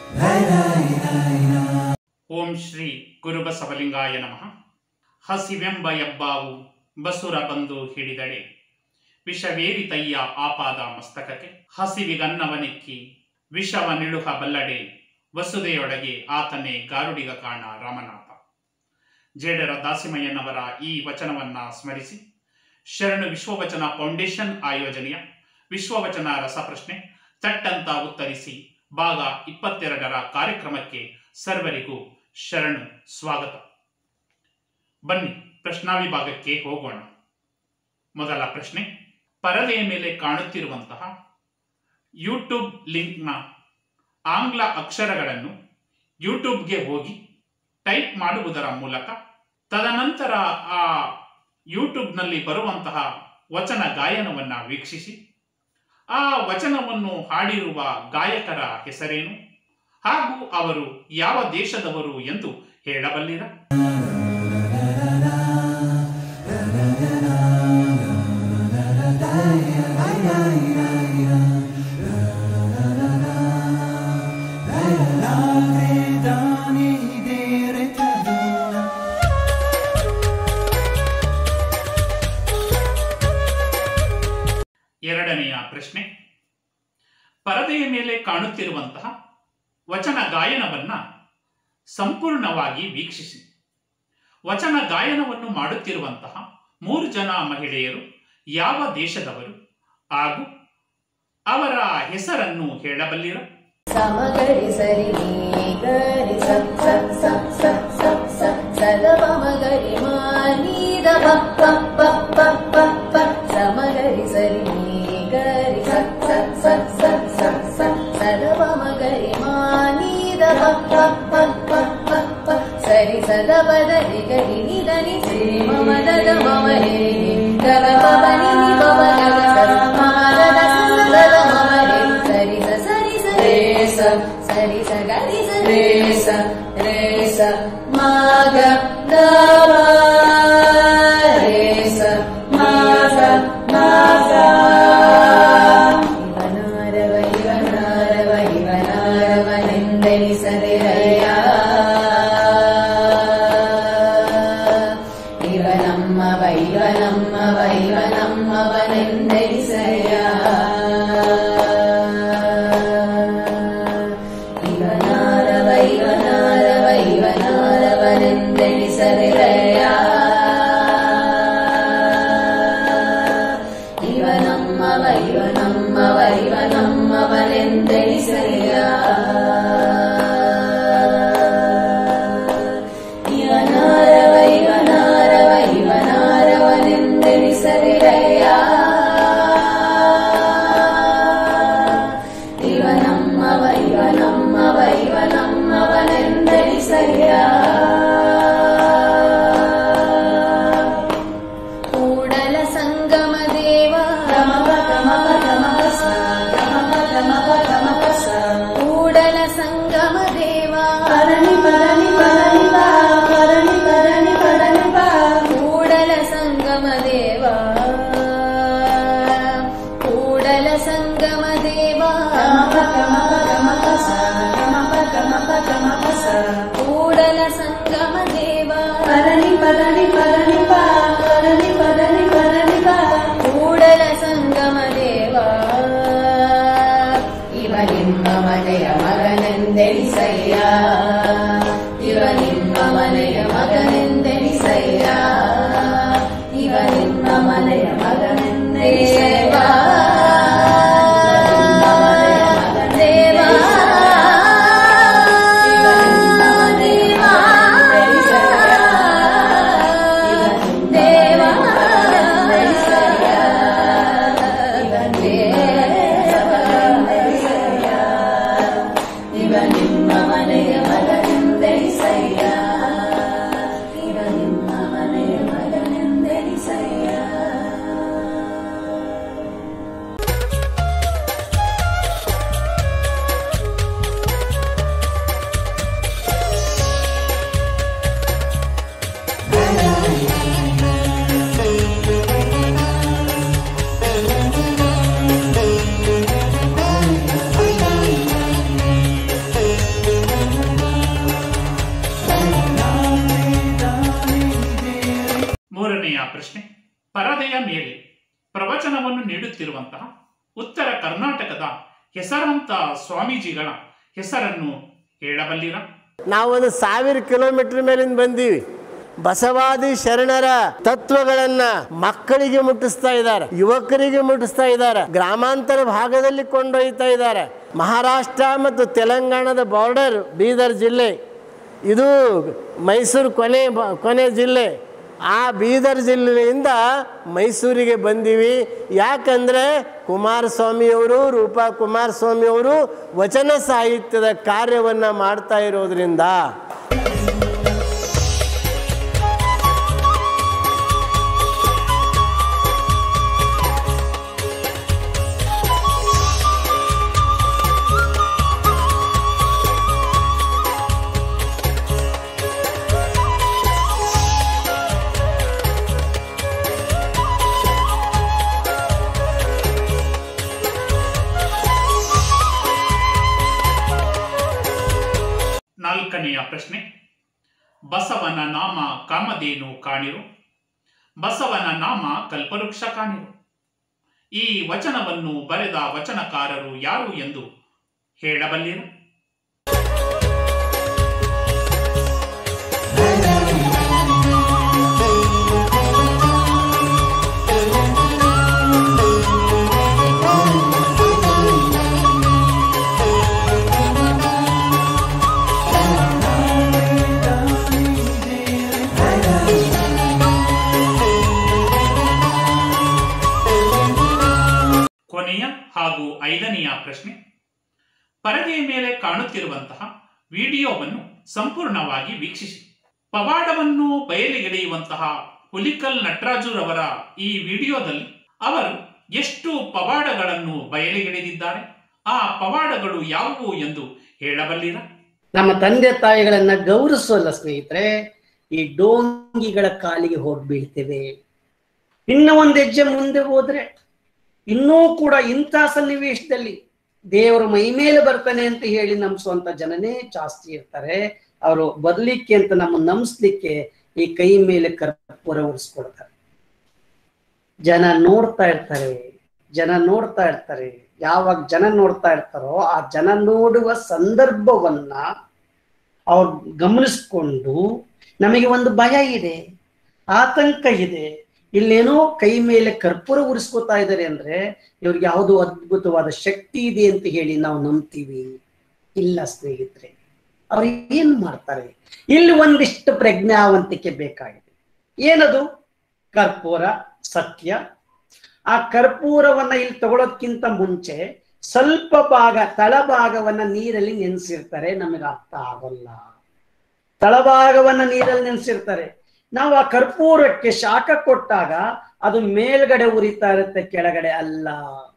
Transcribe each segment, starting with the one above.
ಓಂ ಶ್ರೀ ಗುರುಬಸವಲಿಂಗಾಯ ನಮಃ ಹಸಿವೆಂಬ ಎಬ್ಬಾವು ಬಸುರ ಬಂದು ಹಿಡಿದಡೆ ವಿಷವೇರಿತಯ್ಯ ಆಪಾದ ಮಸ್ತಕಕ್ಕೆ ಹಸಿವಿಗನ್ನವನೆಕ್ಕಿ ವಿಷವ ನಿಳುಹ ಬಲ್ಲಡೆ ವಸುದೆಯೊಳಗೆ ಆತನೇ ಗಾರುಡಿಗ ಕಾಣ ರಾಮನಾಥ ಜೇಡರ ದಾಸಿಮಯ್ಯನವರ ಈ ವಚನವನ್ನ ಸ್ಮರಿಸಿ ಶರಣು ವಿಶ್ವವಚನ ಫೌಂಡೇಶನ್ ಆಯೋಜನೆಯ ವಿಶ್ವವಚನ ರಸಪ್ರಶ್ನೆ ಚಟ್ಟಂತ ಉತ್ತರಿಸಿ ಭಾಗ ಇಪ್ಪತ್ತೆರಡರ ಕಾರ್ಯಕ್ರಮಕ್ಕೆ ಸರ್ವರಿಗೂ ಶರಣು ಸ್ವಾಗತ ಬನ್ನಿ ಪ್ರಶ್ನಾವಿಭಾಗಕ್ಕೆ ಹೋಗೋಣ ಮೊದಲ ಪ್ರಶ್ನೆ ಪರದೆಯ ಮೇಲೆ ಕಾಣುತ್ತಿರುವಂತಹ ಯೂಟ್ಯೂಬ್ ಲಿಂಕ್ನ ಆಂಗ್ಲ ಅಕ್ಷರಗಳನ್ನು ಯೂಟ್ಯೂಬ್ಗೆ ಹೋಗಿ ಟೈಪ್ ಮಾಡುವುದರ ಮೂಲಕ ತದನಂತರ ಆ ಯೂಟ್ಯೂಬ್ನಲ್ಲಿ ಬರುವಂತಹ ವಚನ ಗಾಯನವನ್ನು ವೀಕ್ಷಿಸಿ ಆ ವಚನವನ್ನು ಹಾಡಿರುವ ಗಾಯಕರ ಹೆಸರೇನು ಹಾಗೂ ಅವರು ಯಾವ ದೇಶದವರು ಎಂದು ಹೇಳಬಲ್ಲಿರ ಎರಡನೆಯ ಪ್ರಶ್ನೆ ಪರದೆಯ ಮೇಲೆ ಕಾಣುತ್ತಿರುವಂತಹ ವಚನ ಗಾಯನವನ್ನ ಸಂಪೂರ್ಣವಾಗಿ ವೀಕ್ಷಿಸಿ ವಚನ ಗಾಯನವನ್ನು ಮಾಡುತ್ತಿರುವಂತಹ ಮೂರು ಜನ ಮಹಿಳೆಯರು ಯಾವ ದೇಶದವರು ಹಾಗೂ ಅವರ ಹೆಸರನ್ನು ಹೇಳಬಲ್ಲಿರ ಸಮಗರಿ ಸರಿ ಗರಿ ಸಪ್ ಸಪ್ ಸಪ್ ಸಪ್ ಸಪ್ ಸಪ್ ಸದವ ಮಗರಿ ಮಾನೀದ ಪಪ್ಪ ಪಪ್ಪ ಪಪ್ಪ ಸಮಗರಿ ಸರಿ ಗರಿ ಸಪ್ ಸಪ್ ಸಪ್ ಸಪ್ ಸಪ್ ಸಪ್ ಸದವ ಮಗರಿ ಮಾನೀದ ಪಪ್ಪ ಪಪ್ಪ ಪಪ್ಪ ಸರಿ ಸದ ಬದಲಿ ಗರಿ ನಿದನಿ ಶ್ರೀ ಮಮದದ ಮಮರೇ ಗಗ ಪವನಿ ಪವ ಗಗ ಸದ ಮಮದದ ಸದದ ಮಮರೇ ಸರಿ ಸ ಸರಿ ಸ ರೇ ಸ ಸರಿ ಸ ಗರಿ ಸ ರೇ ಸ ರೇ ಸ ಮಾಗ ಗವ ರೇ ಸ ಮಾಗ ಮಾಗ ಇವನಾರವ ಇವನಾರವ ಇವನಾರವನೆಂದೆನಿಸದಿರಯ್ಯ ಇವನಮ್ಮವ ಇವನಮ್ಮವ ಇವನಮ್ಮವನೆಂದೆನಿಸಯ್ಯ ಇವನಾರವ ಇವನಾರವ ಇವನಾರವನೆಂದೆನಿಸದಿರಯ್ಯ ಇವನಮ್ಮವ ಇವನಮ್ಮವ ಇವನಮ್ಮವನೆಂದೆನಿಸಯ್ಯ ಇವನಾರವ ಇವನಾರವ ಇವನಾರವನೆಂದೆನಿಸದಿರಯ್ಯ ಇವನಮ್ಮವ ಇವನಮ್ಮವ ಇವನಮ್ಮವನೆಂದೆನಿಸಯ್ಯ ಕೂಡಲ ಸಂಗಮ ದೇವ ಕೂಡಲ ಸಂಗಮ ದೇವ ಕೂಡಲ ಸಂಗಮ ದೇವ ಕೂಡಲ ಸಂಗಮ ದೇವ ಕೂಡಲ ಸಂಗಮ ದೇವ ಕೂಡಲ ಸಂಗಮ ದೇವ ಇವ ನಿಮ್ಮ ಮನೆಯ ಮಗನೆಂದೆನಿಸಯ್ಯ ಇವ ನಿಮ್ಮ ಮನೆಯ ಮಗನೆಂದೆನಿಸಯ್ಯ ಇವ ನಿಮ್ಮ ಮನೆಯ ಮಗನೆಂದೆನಿಸಯ್ಯ ದೇವ ಇವ ನಿಮ್ಮ ಮನೆಯ ಮಗನೆಂದೆನಿಸಯ್ಯ ಇವ ನಿಮ್ಮ ಮನೆಯ ಮಗನೆಂದೆನಿಸಯ್ಯ ಪರದೆಯ ಮೇಲೆ ಪ್ರವಚನವನ್ನು ನೀಡುತ್ತಿರುವಂತಹ ಉತ್ತರ ಕರ್ನಾಟಕದ ಹೆಸರಾಂತ ಸ್ವಾಮೀಜಿಗಳ ಹೆಸರನ್ನು ಹೇಳಬಲ್ಲಿರಾ ನಾವೊಂದು ಸಾವಿರ ಕಿಲೋಮೀಟರ್ ಮೇಲಿಂದ ಬಂದೀವಿ ಬಸವಾದಿ ಶರಣರ ತತ್ವಗಳನ್ನ ಮಕ್ಕಳಿಗೆ ಮುಟ್ಟಿಸ್ತಾ ಇದ್ದಾರೆ ಯುವಕರಿಗೆ ಮುಟ್ಟಿಸ್ತಾ ಇದ್ದಾರೆ ಗ್ರಾಮಾಂತರ ಭಾಗದಲ್ಲಿ ಕೊಂಡೊಯ್ತಾ ಇದ್ದಾರೆ ಮಹಾರಾಷ್ಟ್ರ ಮತ್ತು ತೆಲಂಗಾಣದ ಬಾರ್ಡರ್ ಬೀದರ್ ಜಿಲ್ಲೆ ಇದು ಮೈಸೂರು ಕೊನೆ ಬ- ಕೊನೆ ಜಿಲ್ಲೆ ಆ ಬೀದರ್ ಜಿಲ್ಲೆಯಿಂದ ಮೈಸೂರಿಗೆ ಬಂದೀವಿ ಯಾಕಂದರೆ ಕುಮಾರಸ್ವಾಮಿಯವರು ರೂಪಾ ಕುಮಾರಸ್ವಾಮಿಯವರು ವಚನ ಸಾಹಿತ್ಯದ ಕಾರ್ಯವನ್ನು ಮಾಡ್ತಾ ಇರೋದ್ರಿಂದ ನಾಲ್ಕನೆಯ ಪ್ರಶ್ನೆ ಬಸವನ ನಾಮ ಕಾಮಧೇನು ಕಾಣಿರು ಬಸವನ ನಾಮ ಕಲ್ಪವೃಕ್ಷ ಕಾಣಿರು ಈ ವಚನವನ್ನು ಬರೆದ ವಚನಕಾರರು ಯಾರು ಎಂದು ಹೇಳಬಲ್ಲಿರು ಕೊನೆಯ ಹಾಗೂ ಐದನೆಯ ಪ್ರಶ್ನೆ ಪರದೆಯ ಮೇಲೆ ಕಾಣುತ್ತಿರುವಂತಹ ವಿಡಿಯೋವನ್ನು ಸಂಪೂರ್ಣವಾಗಿ ವೀಕ್ಷಿಸಿ ಪವಾಡವನ್ನು ಬಯಲಿಗೆಳೆಯುವಂತಹ ಹುಲಿಕಲ್ ನಟರಾಜುರವರ ಈ ವಿಡಿಯೋದಲ್ಲಿ ಅವರು ಎಷ್ಟು ಪವಾಡಗಳನ್ನು ಬಯಲಿಗೆಳೆದಿದ್ದಾರೆ ಆ ಪವಾಡಗಳು ಯಾವುವು ಎಂದು ಹೇಳಬಲ್ಲಿರಾ ನಮ್ಮ ತಂದೆ ತಾಯಿಗಳನ್ನ ಗೌರವಿಸೋಲ್ಲ ಸ್ನೇಹಿತರೆ ಈ ಡೋಂಗಿಗಳ ಕಾಲಿಗೆ ಹೋಗಿ ಬೀಳ್ತೇವೆ ಇನ್ನು ಒಂದು ಹೆಜ್ಜೆ ಮುಂದೆ ಹೋದ್ರೆ ಇನ್ನೂ ಕೂಡ ಇಂಥ ಸನ್ನಿವೇಶದಲ್ಲಿ ದೇವರು ಮೈ ಮೇಲೆ ಬರ್ತಾನೆ ಅಂತ ಹೇಳಿ ನಂಬಿಸುವಂತ ಜನನೇ ಜಾಸ್ತಿ ಇರ್ತಾರೆ ಅವರು ಬರ್ಲಿಕ್ಕೆ ಅಂತ ನಮ್ಮ ನಂಬಿಸ್ಲಿಕ್ಕೆ ಈ ಕೈ ಮೇಲೆ ಕರ್ಪೂರ ಉರಿಸ್ಕೊಡ್ತಾರೆ ಜನ ನೋಡ್ತಾ ಇರ್ತಾರೆ ಜನ ನೋಡ್ತಾ ಇರ್ತಾರೆ ಯಾವಾಗ ಜನ ನೋಡ್ತಾ ಇರ್ತಾರೋ ಆ ಜನ ನೋಡುವ ಸಂದರ್ಭವನ್ನ ಅವ್ರು ಗಮನಿಸ್ಕೊಂಡು ನಮಗೆ ಒಂದು ಭಯ ಇದೆ ಆತಂಕ ಇದೆ ಇಲ್ಲೇನೋ ಕೈ ಮೇಲೆ ಕರ್ಪೂರ ಉರಿಸ್ಕೋತಾ ಇದ್ದಾರೆ ಅಂದ್ರೆ ಇವ್ರಿಗೆ ಯಾವುದೋ ಅದ್ಭುತವಾದ ಶಕ್ತಿ ಇದೆ ಅಂತ ಹೇಳಿ ನಾವು ನಂಬ್ತೀವಿ ಇಲ್ಲ ಸ್ನೇಹಿತರೆ ಅವ್ರು ಏನ್ ಮಾಡ್ತಾರೆ ಇಲ್ಲಿ ಒಂದಿಷ್ಟು ಪ್ರಜ್ಞಾವಂತಿಕೆ ಬೇಕಾಗಿದೆ ಏನದು ಕರ್ಪೂರ ಸತ್ಯ ಆ ಕರ್ಪೂರವನ್ನ ಇಲ್ಲಿ ತಗೊಳ್ಳೋದ್ಕಿಂತ ಮುಂಚೆ ಸ್ವಲ್ಪ ಭಾಗ ತಳಭಾಗವನ್ನ ನೀರಲ್ಲಿ ನೆನೆಸಿರ್ತಾರೆ ನಮಗೆ ಅರ್ಥ ಆಗೋಲ್ಲ ತಳಭಾಗವನ್ನ ನೀರಲ್ಲಿ ನೆನೆಸಿರ್ತಾರೆ ನಾವು ಆ ಕರ್ಪೂರಕ್ಕೆ ಶಾಖ ಕೊಟ್ಟಾಗ ಅದು ಮೇಲ್ಗಡೆ ಉರಿತಾ ಇರುತ್ತೆ ಕೆಳಗಡೆ ಅಲ್ಲ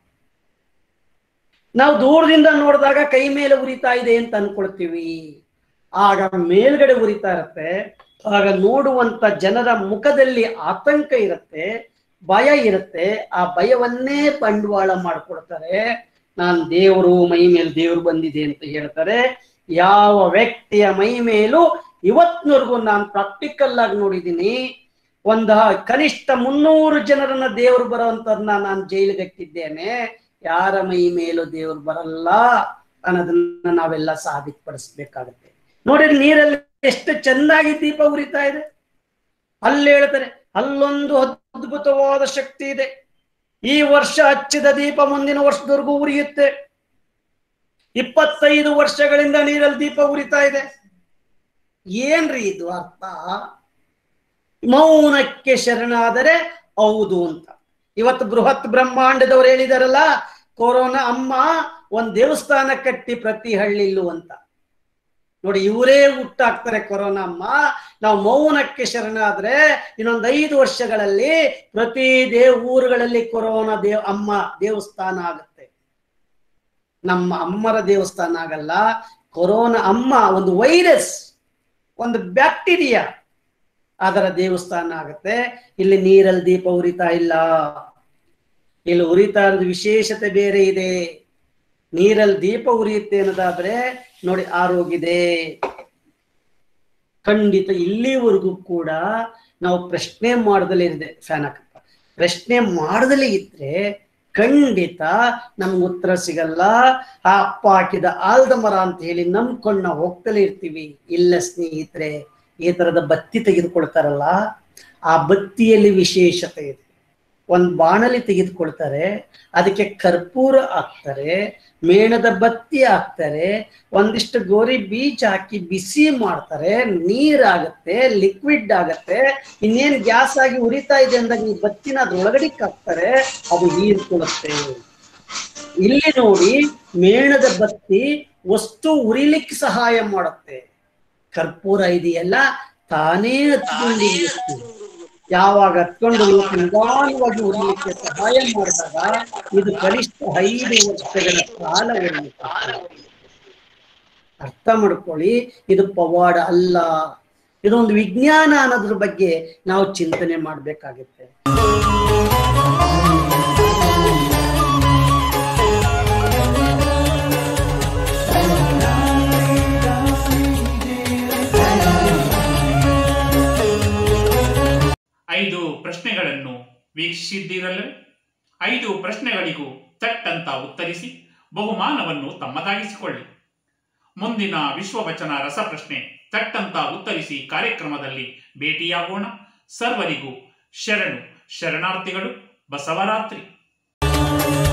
ನಾವು ದೂರದಿಂದ ನೋಡಿದಾಗ ಕೈ ಮೇಲೆ ಉರಿತಾ ಇದೆ ಅಂತ ಅನ್ಕೊಳ್ತೀವಿ ಆಗ ಮೇಲ್ಗಡೆ ಉರಿತಾ ಇರುತ್ತೆ ಆಗ ನೋಡುವಂತ ಜನರ ಮುಖದಲ್ಲಿ ಆತಂಕ ಇರುತ್ತೆ ಭಯ ಇರುತ್ತೆ ಆ ಭಯವನ್ನೇ ಬಂಡವಾಳ ಮಾಡ್ಕೊಡ್ತಾರೆ ನಾನ್ ದೇವರು ಮೈ ಮೇಲೆ ದೇವ್ರು ಬಂದಿದೆ ಅಂತ ಹೇಳ್ತಾರೆ ಯಾವ ವ್ಯಕ್ತಿಯ ಮೈ ಮೇಲೂ ಇವತ್ತಿನವರೆಗೂ ನಾನು ಪ್ರಾಕ್ಟಿಕಲ್ ಆಗಿ ನೋಡಿದ್ದೀನಿ ಒಂದ ಕನಿಷ್ಠ ಮುನ್ನೂರು ಜನರನ್ನ ದೇವರು ಬರೋವಂಥದ್ನ ನಾನು ಜೈಲಿಗೆ ಹಾಕಿದ್ದೇನೆ ಯಾರ ಮೈ ಮೇಲೂ ದೇವ್ರು ಬರಲ್ಲ ಅನ್ನೋದನ್ನ ನಾವೆಲ್ಲ ಸಾಬೀತುಪಡಿಸ್ಬೇಕಾಗತ್ತೆ ನೋಡಿ ನೀರಲ್ಲಿ ಎಷ್ಟು ಚೆನ್ನಾಗಿ ದೀಪ ಉರಿತಾ ಇದೆ ಅಲ್ಲಿ ಹೇಳ್ತಾರೆ ಅಲ್ಲೊಂದು ಅದ್ಭುತವಾದ ಶಕ್ತಿ ಇದೆ ಈ ವರ್ಷ ಹಚ್ಚಿದ ದೀಪ ಮುಂದಿನ ವರ್ಷದವರೆಗೂ ಉರಿಯುತ್ತೆ ಇಪ್ಪತ್ತೈದು ವರ್ಷಗಳಿಂದ ನೀರಲ್ಲಿ ದೀಪ ಉರಿತಾ ಇದೆ ಏನ್ರಿ ಇದು ಅರ್ಥ ಮೌನಕ್ಕೆ ಶರಣಾದರೆ ಹೌದು ಅಂತ ಇವತ್ತು ಬೃಹತ್ ಬ್ರಹ್ಮಾಂಡದವ್ರು ಹೇಳಿದಾರಲ್ಲ ಕೊರೋನಾ ಅಮ್ಮ ಒಂದ್ ದೇವಸ್ಥಾನ ಕಟ್ಟಿ ಪ್ರತಿ ಹಳ್ಳಿಲ್ಲೂ ಅಂತ ನೋಡಿ ಇವರೇ ಹುಟ್ಟಾಕ್ತಾರೆ ಕೊರೋನಾ ಅಮ್ಮ ನಾವು ಮೌನಕ್ಕೆ ಶರಣಾದ್ರೆ ಇನ್ನೊಂದ್ ಐದು ವರ್ಷಗಳಲ್ಲಿ ಪ್ರತಿ ದೇವ್ ಊರುಗಳಲ್ಲಿ ಕೊರೋನಾ ದೇವ್ ಅಮ್ಮ ದೇವಸ್ಥಾನ ಆಗುತ್ತೆ ನಮ್ಮ ಅಮ್ಮರ ದೇವಸ್ಥಾನ ಆಗಲ್ಲ ಕೊರೋನಾ ಅಮ್ಮ ಒಂದು ವೈರಸ್ ಒಂದು ಬ್ಯಾಕ್ಟೀರಿಯಾ ಅದರ ದೇವಸ್ಥಾನ ಆಗುತ್ತೆ ಇಲ್ಲಿ ನೀರಲ್ಲಿ ದೀಪ ಉರಿತಾ ಇಲ್ಲ ಇಲ್ಲಿ ಉರಿತಾ ಇರೋದು ವಿಶೇಷತೆ ಬೇರೆ ಇದೆ ನೀರಲ್ಲಿ ದೀಪ ಉರಿಯುತ್ತೆ ಅನ್ನೋದಾದ್ರೆ ನೋಡಿ ಆರೋಗಿದೆ ಖಂಡಿತ ಇಲ್ಲಿವರೆಗೂ ಕೂಡ ನಾವು ಪ್ರಶ್ನೆ ಮಾಡದಲ್ಲೇ ಇದೆ ಫ್ಯಾನ್ ಹಾಕಪ್ಪ ಪ್ರಶ್ನೆ ಮಾಡದಲೇ ಇದ್ರೆ ಖಂಡಿತ ನಮ್ಗೆ ಉತ್ತರ ಸಿಗಲ್ಲ ಆ ಅಪ್ಪ ಹಾಕಿದ ಆಲ್ದ ಮರ ಅಂತ ಹೇಳಿ ನಂಬ್ಕೊಂಡ್ ನಾವು ಹೋಗ್ತಲೇ ಇರ್ತೀವಿ ಇಲ್ಲ ಸ್ನೇಹಿತರೆ ಈ ತರದ ಬತ್ತಿ ತೆಗೆದುಕೊಳ್ತಾರಲ್ಲ ಆ ಬತ್ತಿಯಲ್ಲಿ ವಿಶೇಷತೆ ಇದೆ ಒಂದ್ ಬಾಣಲಿ ತೆಗೆದುಕೊಳ್ತಾರೆ ಅದಕ್ಕೆ ಕರ್ಪೂರ ಹಾಕ್ತಾರೆ ಮೇಣದ ಬತ್ತಿ ಹಾಕ್ತಾರೆ ಒಂದಿಷ್ಟು ಗೋರಿ ಬೀಜ ಹಾಕಿ ಬಿಸಿ ಮಾಡ್ತಾರೆ ನೀರಾಗತ್ತೆ ಲಿಕ್ವಿಡ್ ಆಗತ್ತೆ ಇನ್ನೇನ್ ಗ್ಯಾಸ್ ಆಗಿ ಉರಿತಾ ಇದೆ ಅಂದಾಗ ಈ ಬತ್ತಿನ ಅದ್ರೊಳಗಡೆಗೆ ಹಾಕ್ತಾರೆ ಅದು ಹೀರ್ಕೊಳ್ಳುತ್ತೆ ಇಲ್ಲಿ ನೋಡಿ ಮೇಣದ ಬತ್ತಿ ವಸ್ತು ಉರಿಲಿಕ್ಕೆ ಸಹಾಯ ಮಾಡುತ್ತೆ ಕರ್ಪೂರ ಇದೆಯಲ್ಲ ತಾನೇ ಹತ್ಕೊಂಡು ಯಾವಾಗ ಹತ್ಕೊಂಡು ನಿಧಾನವಾಗಿ ಉರಿಲಿಕ್ಕೆ ಸಹಾಯ ಮಾಡಿದಾಗ ಇದು ಕನಿಷ್ಠ ಐದು ವರ್ಷಗಳ ಕಾಲವನ್ನು ಕೊಡುತ್ತೆ. ಅರ್ಥ ಮಾಡ್ಕೊಳ್ಳಿ ಇದು ಪವಾಡ ಅಲ್ಲ ಇದೊಂದು ವಿಜ್ಞಾನ ಅನ್ನೋದ್ರ ಬಗ್ಗೆ ನಾವು ಚಿಂತನೆ ಮಾಡ್ಬೇಕಾಗುತ್ತೆ ಐದು ಪ್ರಶ್ನೆಗಳನ್ನು ವೀಕ್ಷಿಸಿದ್ದೀರಲ್ಲವೇ ಐದು ಪ್ರಶ್ನೆಗಳಿಗೂ ಚಟ್ಟಂತ ಉತ್ತರಿಸಿ ಬಹುಮಾನವನ್ನು ತಮ್ಮದಾಗಿಸಿಕೊಳ್ಳಿ ಮುಂದಿನ ವಿಶ್ವವಚನ ರಸಪ್ರಶ್ನೆ ಚಟ್ಟಂತ ಉತ್ತರಿಸಿ ಕಾರ್ಯಕ್ರಮದಲ್ಲಿ ಭೇಟಿಯಾಗೋಣ ಸರ್ವರಿಗೂ ಶರಣು ಶರಣಾರ್ಥಿಗಳು ಬಸವರಾತ್ರಿ